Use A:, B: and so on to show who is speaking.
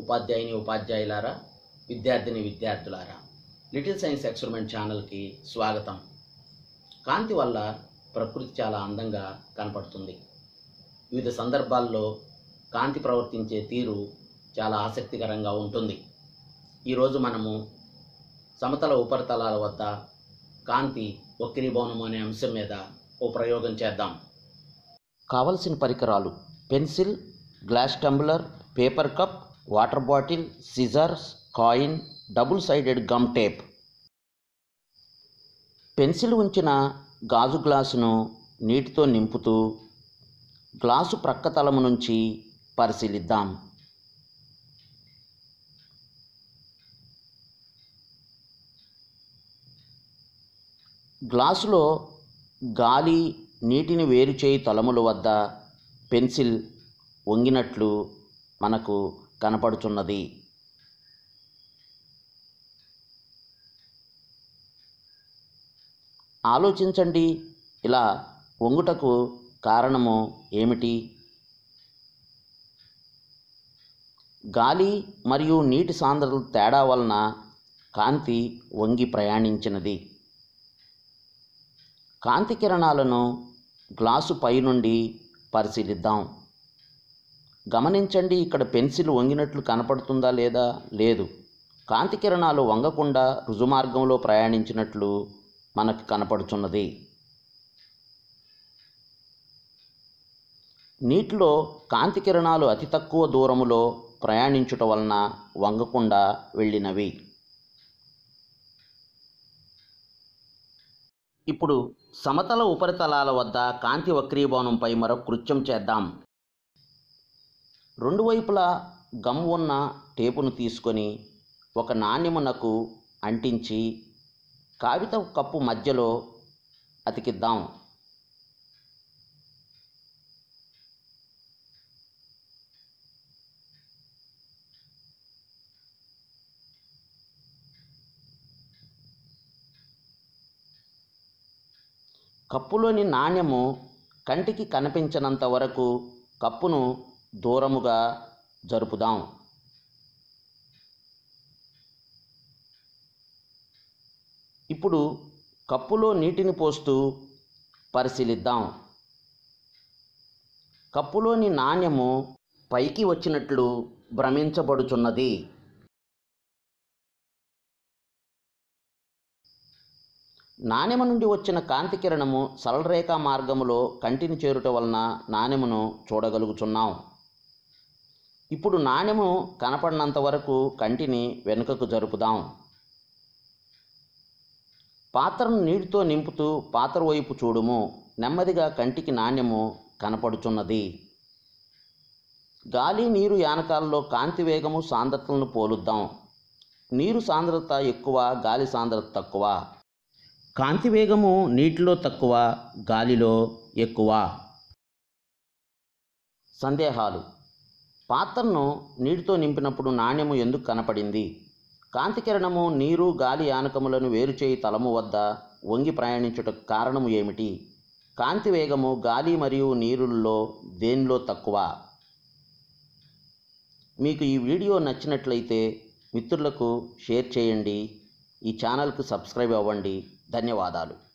A: ఉపాధ్యాయుని ఉపాధ్యాయులారా విద్యార్థిని విద్యార్థులారా లిటిల్ సైన్స్ ఎక్స్పెరిమెంట్ ఛానల్కి స్వాగతం కాంతి వల్ల ప్రకృతి చాలా అందంగా కనపడుతుంది వివిధ సందర్భాల్లో కాంతి ప్రవర్తించే తీరు చాలా ఆసక్తికరంగా ఉంటుంది ఈరోజు మనము సమతల ఉపరితలాల వద్ద కాంతి వక్రీభవనం అనే అంశం మీద ఓ ప్రయోగం చేద్దాం కావలసిన పరికరాలు pencil glass tumbler paper cup water bottle scissors coin double sided gum tape pencil ఉంచిన గాజు గ్లాసును నీటితో నింపుతూ గ్లాసు ప్రక్క తలము నుంచి పరిశీలిద్దాం గ్లాసులో గాలి నీటిని వేరు చేయి తలముల వద్ద పెన్సిల్ వంగినట్లు మనకు కనపడుచున్నది ఆలోచించండి ఇలా వంగుటకు కారణము ఏమిటి గాలి మరియు నీటి సాంద్రతల తేడా వలన కాంతి వంగి ప్రయాణించినది కాంతి కిరణాలను గ్లాసు పై నుండి పరిశీలిద్దాం గమనించండి ఇక్కడ పెన్సిల్ వంగినట్లు కనపడుతుందా లేదా లేదు కాంతి కిరణాలు వంగకుండా రుజుమార్గంలో ప్రయాణించినట్లు మనకు కనపడుచున్నది నీటిలో కాంతి కిరణాలు అతి తక్కువ దూరములో ప్రయాణించుట వలన వంగకుండా వెళ్ళినవి ఇప్పుడు సమతల ఉపరితలాల వద్ద కాంతి వక్రీభవనంపై మరొక కృత్యం చేద్దాం రెండు వైపులా గమ్ ఉన్న టేపును తీసుకొని ఒక నాణ్యమునకు అంటించి కాగిత కప్పు మధ్యలో అతికిద్దాం కప్పులోని నాణ్యము కంటికి కనిపించనంత వరకు కప్పును దూరముగా జరుపుదాం ఇప్పుడు కప్పులో నీటిని పోస్తూ పరిశీలిద్దాం కప్పులోని నాణ్యము పైకి వచ్చినట్లు భ్రమించబడుచున్నది నాణెము నుండి వచ్చిన కాంతి కిరణము సరళరేఖా మార్గములో కంటిని చేరుట వలన నాణెమును చూడగలుగుచున్నాం ఇప్పుడు నాణెము కనపడినంత వరకు కంటిని వెనుకకు జరుపుదాం పాత్రను నీటితో నింపుతూ పాత్ర వైపు చూడుము నెమ్మదిగా కంటికి నాణ్యము కనపడుచున్నది గాలి నీరు యానకాలలో కాంతి వేగము సాంద్రతలను పోలుద్దాం నీరు సాంద్రత ఎక్కువ గాలి సాంద్రత తక్కువ కాంతి వేగము నీటిలో తక్కువ గాలిలో ఎక్కువ సందేహాలు పాత్రను నీటితో నింపినప్పుడు నాణ్యము ఎందుకు కనపడింది కాంతి కిరణము నీరు గాలి యానకములను వేరుచేయి తలము వద్ద వంగి ప్రయాణించుటకు కారణము ఏమిటి కాంతి వేగము గాలి మరియు నీరుల్లో దేనిలో తక్కువ మీకు ఈ వీడియో నచ్చినట్లయితే మిత్రులకు షేర్ చేయండి ఈ ఛానల్కు సబ్స్క్రైబ్ అవ్వండి ధన్యవాదాలు